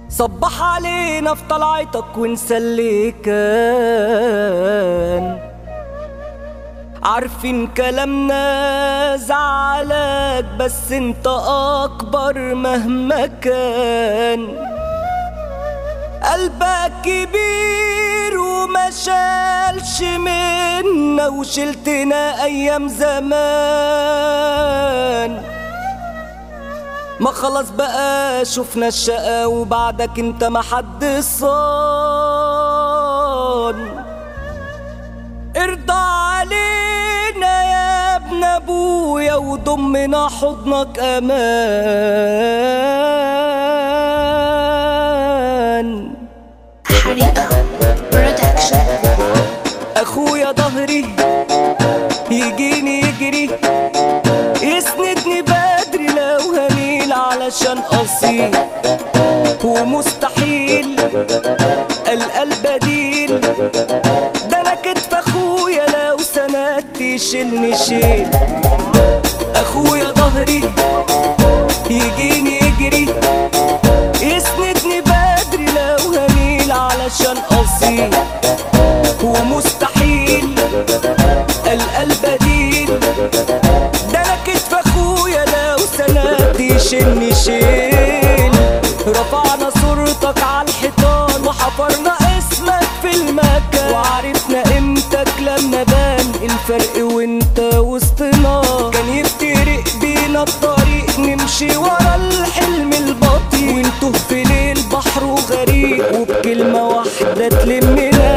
صبح علينا في طلعتك ونسى اللي كان عارفين كلامنا زعلك بس انت اكبر مهما كان قلبك كبير وما شالش منا وشلتنا ايام زمان ما خلاص بقى شفنا الشقا وبعدك انت ما حد صان ارضى علينا يا ابن ابويا وضمنا حضنك امان حريقة برودكشن اخويا ظهري يجيني يجري يسندني بدري لو هميل علشان اصيل ومستحيل القى البديل ده انا كتف اخويا لو سندت يشيلني شيل اخويا ظهري يجيني يجري يسندني بدري لو هميل علشان اصيل ومستحيل القى البديل ده انا كتف اخويا لو سند يشيلني شيل رفعنا صورتك على الحيطان وحفرنا اسمك في المكان وعرفنا قيمتك لما بان الفرق وانت وسطنا كان يفترق بينا الطريق نمشي ورا الحلم البطيء ونتوه في ليل بحر وغريق وبكلمة واحدة تلمنا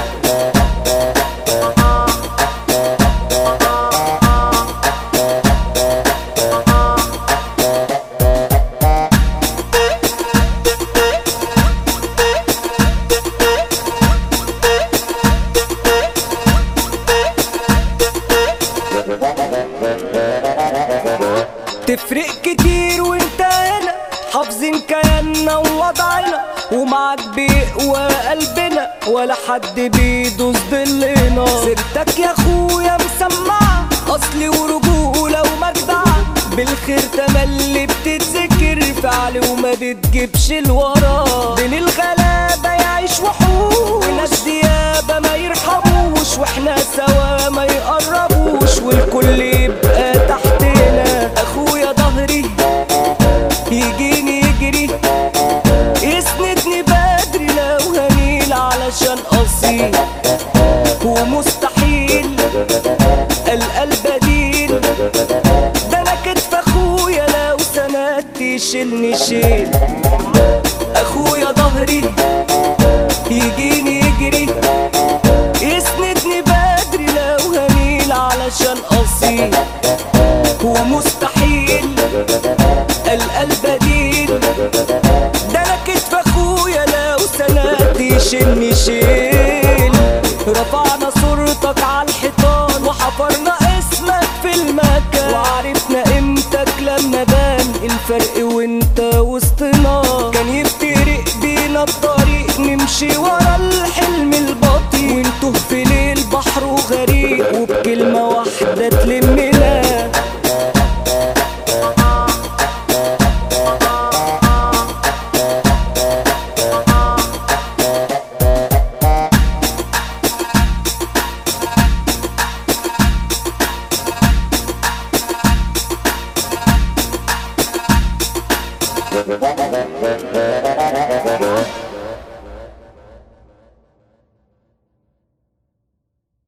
تفرق كتير وانت هنا حافظين كياننا ووضعنا ومعاك بيقوى قلبنا ولا حد بيدوس ضلنا سيرتك يا اخويا مسمعة اصلي ورجولة ومجدعة بالخير تملي بتتذكر فعل وما بتجيبش الورا بين الغلابة يعيش وحوش وناس ديابة ما يرحموش واحنا سوا ما يقربوش والكل يبقى تحتنا اخويا ظهري يجيني يجري يسندني بدري لو هميل علشان اصيل ومستحيل القى البديل ده انا كتف اخويا لو سندت يشيلني شيل اخويا ظهري يجيني يجري يسندني بدري لو هميل علشان اصيل ومستحيل القى البديل ده انا كتف اخويا لو سندت يشيلني شيل رفعنا صورتك على الحيطان وحفرنا اسمك في المكان وعرفنا قيمتك لما بان الفرق وانت وسطنا كان يفترق بينا الطريق نمشي ورا الحلم البطيء ونتوه في ليل بحر وغريق وبكلمة واحدة تلمنا Thank